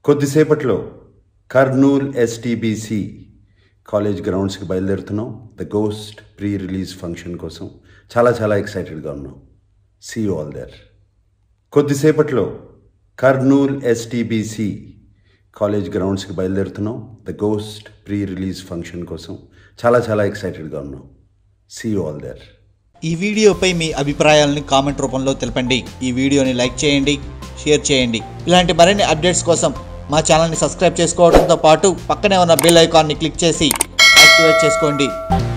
కొద్దిసేపట్లో Kurnool ST BC college గ్రౌండ్స్కి బయలుదేరుతున్నాం the Ghost pre release function కోసం చాలా చాలా ఎక్సైటెడ్గా ఉన్నాం సీ ఆల్ దేర్ కొద్దిసేపట్లో కర్నూల్ ఎస్టీబీసీ కాలేజ్ గ్రౌండ్స్కి బయలుదేరుతున్నాం the Ghost pre release function కోసం చాలా చాలా ఎక్సైటెడ్గా ఉన్నాం సీ ఆల్ దేర్ ఈ వీడియోపై మీ అభిప్రాయాలను కామెంట్ రూపంలో తెలపండి ఈ వీడియోని లైక్ చేయండి షేర్ చేయండి ఇలాంటి మరిన్ని అప్డేట్స్ కోసం మా ఛానల్ని సబ్స్క్రైబ్ చేసుకోవడంతో పాటు పక్కనే ఉన్న బెల్ ఐకాన్ని క్లిక్ చేసి యాక్టివేట్ చేసుకోండి